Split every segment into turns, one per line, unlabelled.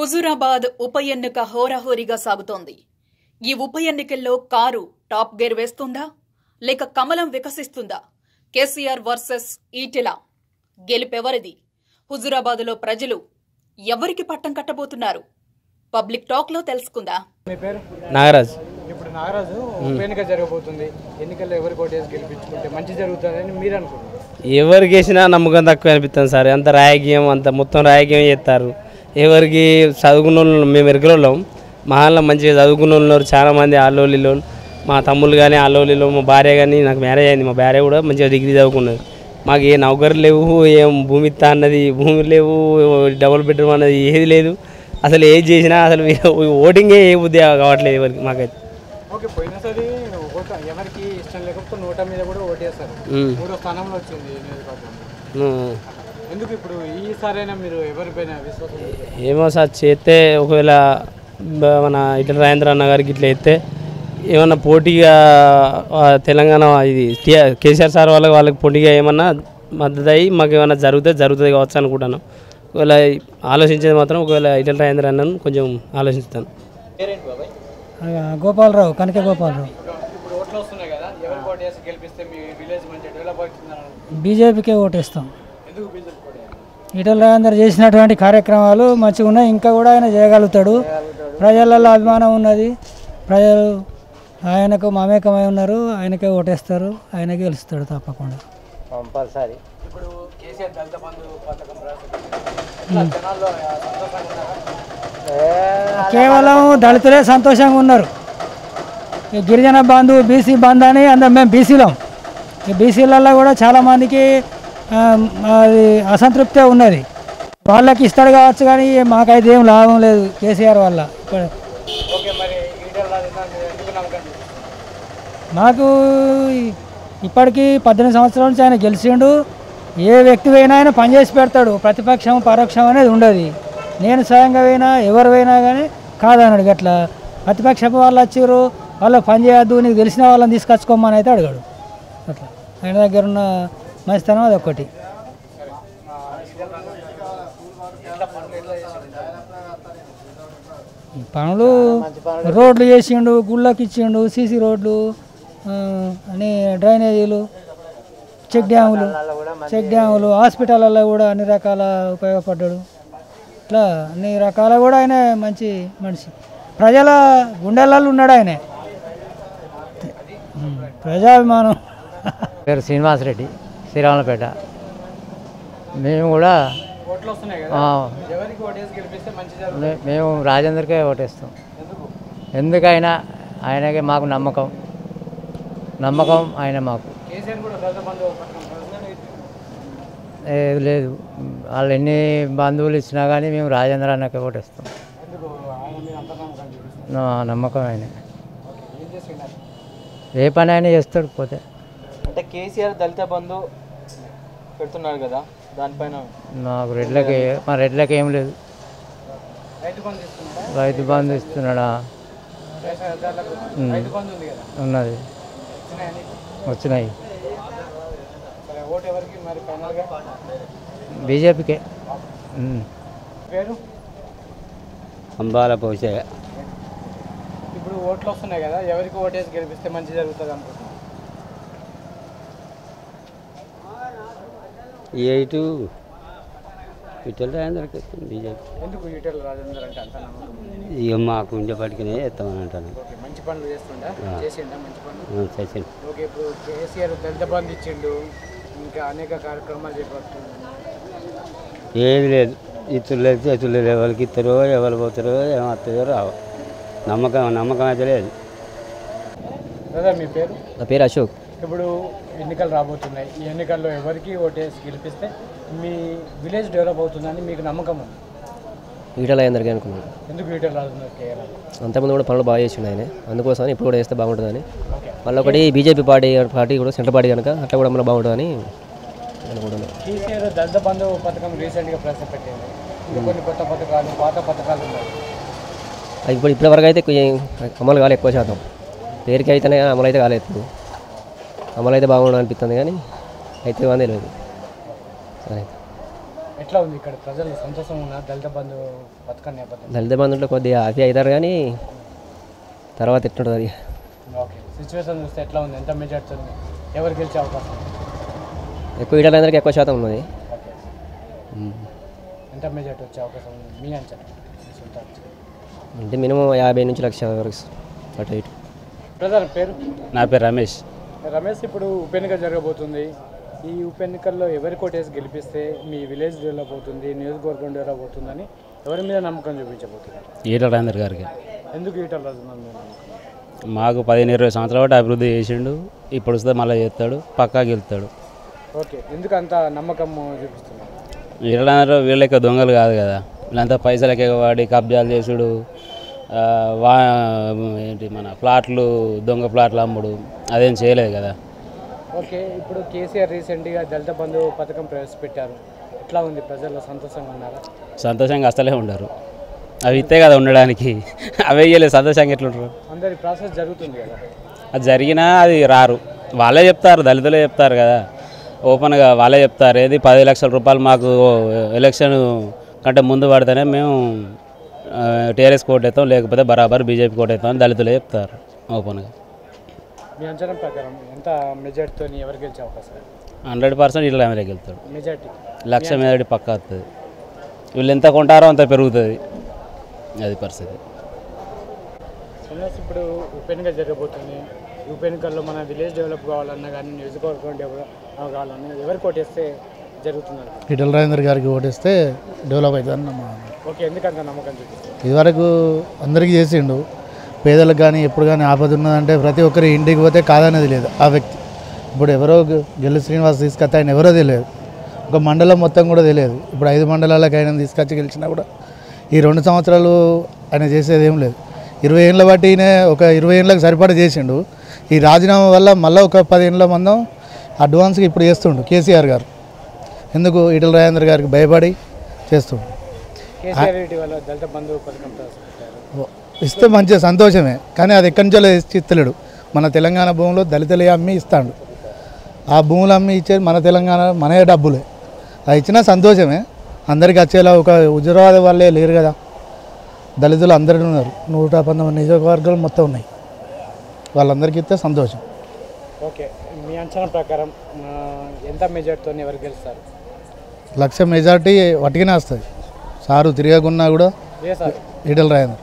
హుజూరాబాద్ ఉప ఎన్నిక హోరాహోరీగా సాగుతోంది ఈ ఉప ఎన్నికల్లో కారు టాప్ గేర్ వేస్తుందా లేక కమలం వికసిస్తుందా కేసీఆర్ వర్సెస్ ఈటెల గెలుపెవరిది హుజూరాబాద్లో ప్రజలు ఎవరికి పట్టం కట్టబోతున్నారు పబ్లిక్ టాక్లో తెలుసుకుందా
మీ పేరు
నాగరాజ్
ఇప్పుడు నాగరాజు ఉప ఎన్నిక జరగబోతుంది ఎన్నికల్లో ఎవరు కోటేసి గెలిపించుకుంటే మంచి జరుగుతుందని మీరు అనుకుంటున్నారు
ఎవరికి వేసినా నమ్మకం తక్కువ అనిపిస్తుంది సార్ అంత రాయకీయం అంత మొత్తం రాయకీయం చేస్తారు ఎవరికి చదువుకున్న వాళ్ళు మేము ఎరగలోళ్ళం మా వాళ్ళ మంచిగా చదువుకున్న వాళ్ళు ఉన్నారు చాలా మంది ఆలోలిలో మా తమ్ముళ్ళు కానీ ఆలోలిలో మా భార్య కానీ నాకు మ్యారేజ్ అయింది మా భార్య కూడా మంచిగా డిగ్రీ చదువుకున్నది మాకు ఏ నౌకరు లేవు ఏం భూమి ఇస్తా అన్నది భూమి లేవు డబుల్ బెడ్రూమ్ అన్నది ఏది లేదు అసలు ఏది చేసినా అసలు ఓటింగే ఏ బుద్ధి కావట్లేదు ఎవరికి మాకైతే
ఓకే పోయినసారి ఓట ఎవరికి ఇష్టం లేకపోతే నోటా మీద కూడా ఓటేస్తారు
ఉమ్.
మూడో స్థానంలో వచ్చింది ఈ నియోజకవర్గం
ఉమ్.
ఎందుకు ఇప్పుడు ఈసారైనా మీరు ఎవరిపైన విశ్వాసం ఉంచారు?
ఏమో సార్ చేస్తే ఒకవేళ బ- మన ఇట్లా రాజేంద్ర అన్న గారికి ఇట్లా అయితే ఏమన్నా పోటీగా ఆ, తెలంగాణ ఇది టీ- కేసీఆర్ సార్ వాళ్ళకి వాళ్ళకి పోటీగా ఏమన్నా మద్దతు అయ్యి మాకు ఏమన్నా జరిగితే జరుగుతుంది కావచ్చు అనుకుంటాను ఒకవేళ ఆలోచించేది మాత్రం ఒకవేళ ఇట్లా రాజేంద్ర అన్నను కొంచెం ఆలోచిస్తాను
గోపాలరావు కనక గోపాలరావు
ఇప్పుడు ఓట్లు వస్తున్నాయి కదా ఎవరు కోటేసి గెలిపిస్తే మీ విలేజ్ మంచి డెవలప్ అవుతుందని
బీజేపీకే ఓటేస్తాం
ఎందుకు బీజేపీ కోటేయాలి
ఈటల రాజేందర్ చేసినటువంటి కార్యక్రమాలు మంచిగా ఉన్నాయి ఇంకా కూడా ఆయన చేయగలుగుతాడు ప్రజలలో అభిమానం ఉన్నది ప్రజలు ఆయనకు మమేకమై ఉన్నారు ఆయనకే ఓటేస్తారు ఆయనకే గెలుస్తాడు తప్పకుండా
కంపల్సరీ
ఇప్పుడు కేసీఆర్ దళిత బంధు పథకం రాష్ట్ర జనాల్లో సంతోషంగా ఉన్నారా
కేవలం దళితులే సంతోషంగా ఉన్నారు ఈ గిరిజన బంధు బీసీ బంధు అని అందరం మేము బీసీలం ఈ బీసీలలో కూడా చాలామందికి ఆ, అది అసంతృప్తే ఉన్నది వాళ్ళకి ఇస్తాడు కావచ్చు కానీ మాకైతే ఏం లాభం లేదు కేసీఆర్ వల్ల ఇప్పుడు
ఓకే మరి ఈటల రాజేంద్ర మీరు ఎందుకు నమ్మకం
మాకు ఈ- ఇప్పటికీ పద్దెనిమిది సంవత్సరాల నుంచి ఆయన గెలిచిండు ఏ వ్యక్తి పోయినా ఆయన పనిచేసి పెడతాడు ప్రతిపక్షం పరోక్షం అనేది ఉండదు నేను స్వయంగా పోయినా ఎవరు పోయినా కానీ కాదన్నాడు గట్లా ప్రతిపక్షపు వాళ్ళు వచ్చారు వాళ్ళకి పని చేయొద్దు నీకు తెలిసిన వాళ్ళని తీసుకొచ్చుకోమని అయితే అడిగాడు అట్లా ఆయన దగ్గర ఉన్న మంచితనం అది ఒక్కటి ఈ పనులు రోడ్లు చేసిండు గుళ్ళకి ఇచ్చిండు సీసీ రోడ్లు ఆ, అన్ని డ్రైనేజీలు చెక్ డ్యాములు చెక్ డ్యాములు హాస్పిటల్లో కూడా అన్ని రకాల ఉపయోగపడ్డాడు ఇట్లా అన్ని రకాల కూడా ఆయన మంచి మనిషి ప్రజల గుండెలలో ఉన్నాడు ఆయన ఉమ్, ప్రజాభిమానం
పేరు శ్రీనివాసరెడ్డి శ్రీరామపేట మేము కూడా
ఓట్లు వస్తున్నాయి కదా
ఆ,
ఎవరికి ఓటేసి గెలిపిస్తే మంచి జరుగుతుంది
మే- మేము రాజేందర్కే ఓటేస్తాం
ఎందుకు
ఎందుకైనా ఆయనకే మాకు నమ్మకం నమ్మకం ఆయన మాకు
కేసీఆర్ కూడా దళిత బంధు పథకం ప్రయోజనం ఇది.
ఏది లేదు వాళ్ళు ఎన్ని బంధువులు ఇచ్చినా కానీ మేము రాజేంద్ర అన్నకే ఓటేస్తాం
ఎందుకు ఆయన మీద అంత నమ్మకం చూపిస్తారు
నా నమ్మకం ఆయన
ఏం చేస్తున్నారు
ఏ పని అయినా చేస్తాడు పోతే
అంటే కేసీఆర్ దళిత బంధు పెడుతున్నారు కదా దానిపైన
మాకు రెడ్లకి మా రెడ్లకి ఏం లేదు
రైతు బంధు ఇస్తున్నారా
రైతు బంధు ఇస్తున్నాడా
రేషన్ అధికారులకు రైతు బంధు ఉంది కదా
ఉన్నది
ఇచ్చినాయా నీకు?
వచ్చినాయి
సరే ఓటు ఎవరికి మరి ఫైనల్గా
బీజేపీకే ఉమ్.
పేరు
అంబాల పోసే
ఇప్పుడు ఓట్లు వస్తున్నాయి కదా ఎవరికి ఓటేసి గెలిపిస్తే మంచి జరుగుతుంది అనుకుంటున్నాను
ఎయిటు ఇట్లా రాజేంద్రకి బీజేపీ
ఎందుకు ఈటెల రాజేందర్ అంటే అంత నమ్మకం
ఇక మాకు ఉండేపటికినే ఎత్తామని అంటాను
ఓకే మంచి పనులు చేస్తుండా చేసిండా మంచి పనులు
ఆ, చేసిండు
ఓకే ఇప్పుడు కేసీఆర్ దళిత బంధు ఇచ్చిండు ఇంకా అనేక కార్యక్రమాలు చేపడుతుంది
ఏది లేదు ఇతరులు లేదు చేతులు లేదు ఎవరికి ఇస్తారో ఎవరు పోతారో ఏమవుతుందో రావు నమ్మకం నమ్మకం అయితే లేదు
కదా మీ పేరు
నా పేరు అశోక్
ఇప్పుడు ఎన్నికలు రాబోతున్నాయి ఈ ఎన్నికల్లో ఎవరికి ఓటేసి గెలిపిస్తే మీ విలేజ్ డెవలప్ అవుతుందని మీకు నమ్మకం ఉంది
ఈటల అందరికీ అనుకున్నాను
ఎందుకు ఈటెల రాజేందర్ కేఆర్
అంతకుముందు కూడా పనులు బాగా చేసిండు ఆయన అందుకోసం ఇప్పుడు కూడా వేస్తే బాగుంటుందని
ఓకే
మళ్ళీ ఒకటి బీజేపీ పార్టీ పార్టీ కూడా సెంటర్ పార్టీ కనుక అట్లా కూడా మళ్ళీ బాగుంటుందని అనుకుంటున్నాను
కేసీఆర్ దళిత బంధు పథకం రీసెంట్గా ప్రవేశపెట్టింది ఇంకా కొన్ని కొత్త పథకాలు పాత పథకాలు ఉన్నాయి
అది ఇప్పుడు ఇప్పటివరకు అయితే కొయ్య- అమలు కాలే ఎక్కువ శాతం పేరుకి అయితేనే కానీ అమలు అయితే కాలేదు అమలు అయితే బాగుండదు అనిపిస్తుంది కానీ అయితే ఇవన్నీ తెలియదు సరే
ఎట్లా ఉంది ఇక్కడ ప్రజలు సంతోషం ఉన్న దళిత బంధు పథకం నేపథ్యం
దళిత బంధువులు కొద్దిగా హ్యాపీ అవుతారు కానీ తర్వాత ఎట్లుంటుంది అది
ఓకే సిచ్యువేషన్ చూస్తే ఎట్లా ఉంది ఎంత మెజార్టీ ఎవరు గెలిచే అవకాశం ఉంది?
ఎక్కువ ఈడలందరికీ ఎక్కువ శాతం ఉన్నది
ఓకే ఎంత మెజార్టీ వచ్చే అవకాశం ఉంది మీ అంచనా మీ సొంత అంచనా.
అంటే మినిమం యాభై నుంచి లక్ష వరకు అటు ఇటు
బ్రదర్ పేరు
నా పేరు రమేష్
రమేష్ ఇప్పుడు ఉప ఎన్నిక జరగబోతుంది ఈ ఉప ఎన్నికల్లో ఎవరి కోటేసి గెలిపిస్తే మీ విలేజ్ డెవలప్ అవుతుంది నియోజకవర్గం డెవలప్ అవుతుందని ఎవరి మీద నమ్మకం చూపించబోతున్నారు
ఈటల రాజేందర్ గారికి
ఎందుకు ఈటల రాజు మీద నమ్మకం
మాకు పదిహేను ఇరవై సంవత్సరాల పాటు అభివృద్ధి చేసిండు ఇప్పుడు వస్తే మళ్ళీ చేస్తాడు పక్కా గెలుస్తాడు
ఓకే ఎందుకు అంత నమ్మకం చూపిస్తున్నారు
ఈటల రాజేందర్ వీళ్ళకి దొంగలు కాదు కదా వీళ్ళంతా పైసలకి వాడి కబ్జాలు చేసుడు ఆ, వా ఏంటి మన ప్లాట్లు దొంగ ప్లాట్లు అమ్ముడు అదేం చేయలేదు కదా
ఓకే ఇప్పుడు కేసీఆర్ రీసెంట్గా దళిత బంధు పథకం ప్రవేశపెట్టారు ఎట్లా ఉంది ప్రజల్లో సంతోషంగా ఉన్నారా
సంతోషంగా అసలే ఉండరు అవి ఇస్తే కదా ఉండడానికి అవే ఇయ్యలేదు సంతోషంగా ఎట్లుంటారు
అందరి ప్రాసెస్ జరుగుతుంది కదా
అది జరిగినా అది రారు వాళ్ళే చెప్తారు దళితులే చెప్తారు కదా ఓపెన్గా వాళ్ళే చెప్తారు ఏది పది లక్షల రూపాయలు మాకు ఎలక్షన్ కంటే ముందు పడితేనే మేము టీఆర్ఎస్ కోట్ అవుతాం లేకపోతే బరాబర్ బీజేపీ కోట్ అవుతాం అని దళితులే చెప్తారు ఓపెన్గా
మీ అంచనా ప్రకారం ఎంత మెజార్టీతో ఎవరు గెలిచే అవకాశం
హండ్రెడ్ పర్సెంట్ ఇట్లా అమెరికా వెళ్తాడు
మెజార్టీ
లక్ష మీద పక్క వస్తుంది వీళ్ళు ఎంత కొంటారో అంత పెరుగుతుంది అది పరిస్థితి
సురేష్ ఇప్పుడు ఉప ఎన్నిక జరగబోతుంది ఈ ఉప ఎన్నికల్లో మన విలేజ్ డెవలప్ కావాలన్నా కానీ నియోజకవర్గం డెవలప్ కావాలన్నా ఎవరు కొట్టేస్తే జరుగుతున్నారు
ఈటల రాజేందర్ గారికి ఓటేస్తే డెవలప్ అవుతుందని నమ్మకం
ఓకే ఎందుకంత నమ్మకం చూపిస్తారు
ఇదివరకు అందరికీ చేసిండు పేదలకు కానీ ఎప్పుడు కానీ ఆపద ఉన్నదంటే ప్రతి ఒక్కరి ఇంటికి పోతే కాదనేది లేదు ఆ వ్యక్తి ఇప్పుడు ఎవరో గె- గెల్లు శ్రీనివాస్ తీసుకొస్తే ఆయన ఎవరో తెలియదు ఒక మండలం మొత్తం కూడా తెలియదు ఇప్పుడు ఐదు మండలాలకు ఆయన తీసుకొచ్చి గెలిచినా కూడా ఈ రెండు సంవత్సరాలు ఆయన చేసేది ఏం లేదు ఇరవై ఏళ్ళ బట్టి ఈయన ఒక ఇరవై ఏళ్ళకి సరిపడా చేసిండు ఈ రాజీనామా వల్ల మళ్ళీ ఒక పది ఏళ్ళ మందం అడ్వాన్స్గా ఇప్పుడు చేస్తుండు కేసీఆర్ గారు ఎందుకు ఈటల రాజేంద్ర గారికి భయపడి చేస్తుండు
కేసీఆర్ రెడ్డి వల్ల దళిత బంధు పథకం ప్రవేశపెట్టారు
ఇస్తే మంచి సంతోషమే కానీ అది ఎక్కడి నుంచో ఇచ్చి ఇస్తలేడు మన తెలంగాణ భూమిలో దళితులే అమ్మి ఇస్తాడు ఆ భూములు అమ్మి ఇచ్చేది మన తెలంగాణ మన డబ్బులే అది ఇచ్చినా సంతోషమే అందరికి వచ్చేలా ఒక హుజరాబాద్ వాళ్ళే లేరు కదా దళితులు అందరూ ఉన్నారు నూట పంతొమ్మిది నియోజకవర్గాలు మొత్తం ఉన్నాయి వాళ్ళందరికీ ఇస్తే సంతోషం
ఓకే మీ అంచనా ప్రకారం ఆ, ఎంత మెజార్టీతో ఎవరు గెలుస్తారు
లక్ష మెజార్టీ వట్టిగానే వస్తుంది సారు తిరగకున్నా కూడా
ఏ సార్
ఈటల రాజేంద్ర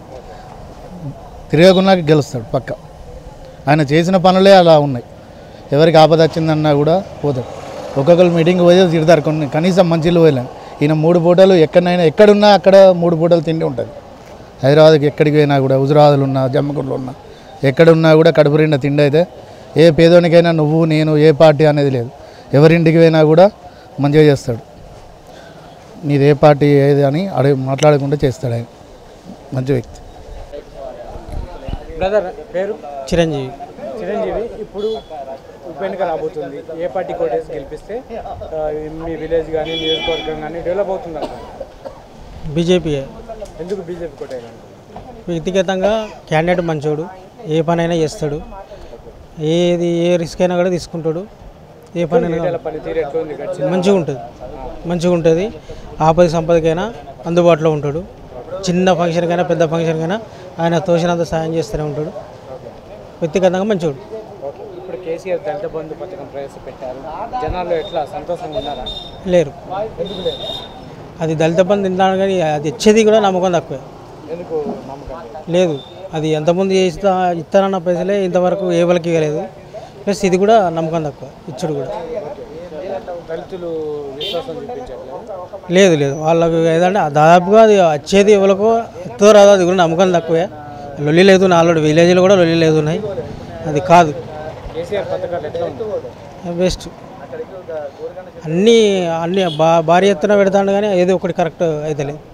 తిరగకున్నాక గెలుస్తాడు పక్క ఆయన చేసిన పనులే అలా ఉన్నాయి ఎవరికి ఆపద వచ్చిందన్నా కూడా పోతాడు ఒక్కొక్కరు మీటింగ్ పోతే తిడతారు కొన్ని కనీసం మంచిలు పోయలేం ఈయన మూడు పూటలు ఎక్కడైనా ఎక్కడున్నా అక్కడ మూడు పూటలు తిండి ఉంటుంది హైదరాబాద్కి ఎక్కడికి పోయినా కూడా హుజరాబాద్లో ఉన్నా జమ్మకుంటలో ఉన్నా ఎక్కడున్నా కూడా కడుపు నిండా తిండి అయితే ఏ పేదోనికైనా నువ్వు నేను ఏ పార్టీ అనేది లేదు ఎవరింటికి పోయినా కూడా మంచిగా చేస్తాడు నీది ఏ పార్టీ ఏది అని అడిగి మాట్లాడకుండా చేస్తాడు ఆయన మంచి వ్యక్తి
బ్రదర్ పేరు
చిరంజీవి
చిరంజీవి ఇప్పుడు ఉప ఎన్నిక రాబోతుంది ఏ పార్టీ కోటేసి గెలిపిస్తే ఆ, మీ విలేజ్ కానీ నియోజకవర్గం కానీ డెవలప్ అవుతుంది అనుకుంటున్నారు.
బీజేపీయే
ఎందుకు బీజేపీ కోటేయాలి
వ్యక్తిగతంగా క్యాండిడేట్ మంచోడు ఏ పనైనా చేస్తాడు ఏది ఏ రిస్క్ అయినా కూడా తీసుకుంటాడు ఏ పనైనా
ఈటల పనితీరు ఎట్లా ఉంది గడిచిన
మంచిగా ఉంటుంది మంచిగా ఉంటుంది ఆపద సంపదకైనా అందుబాటులో ఉంటాడు చిన్న ఫంక్షన్కైనా పెద్ద ఫంక్షన్కైనా ఆయన తోచినంత సాయం చేస్తూనే ఉంటాడు వ్యక్తిగతంగా మంచోడు
ఓకే ఇప్పుడు కేసీఆర్ దళిత బంధు పథకం ప్రవేశపెట్టారు జనాల్లో ఎట్లా సంతోషంగా ఉన్నారా
లేరు
ఎందుకు లేదు
అది దళిత బంధు తింటాను కానీ అది ఇచ్చేది కూడా నమ్మకం తక్కువే
ఎందుకు నమ్మకం లేదు?
లేదు అది ఎంతమంది ఇస్తా ఇస్తారన్న పైసలే ఇంతవరకు ఏ వాళ్ళకి ఇవ్వలేదు ప్లస్ ఇది కూడా నమ్మకం తక్కువ ఇచ్చుడు కూడా
దళితులు విశ్వాసం చూపించట్లేదు
లేదు లేదు వాళ్ళకు ఏదంటే దాదాపుగా అది వచ్చేది ఎవరికో ఎంతో రాదు అది కూడా నమ్మకం తక్కువే లొల్లి లేదు ఆల్రెడీ విలేజ్లో కూడా లొల్లి లేదు ఉన్నాయి అది కాదు
కేసీఆర్ పథకాలు ఎట్లా ఉంది
బెస్ట్ అన్నీ అన్ని బా భారీ ఎత్తున పెడతాడు కానీ ఏదో ఒకటి కరెక్ట్ అయితే లేదు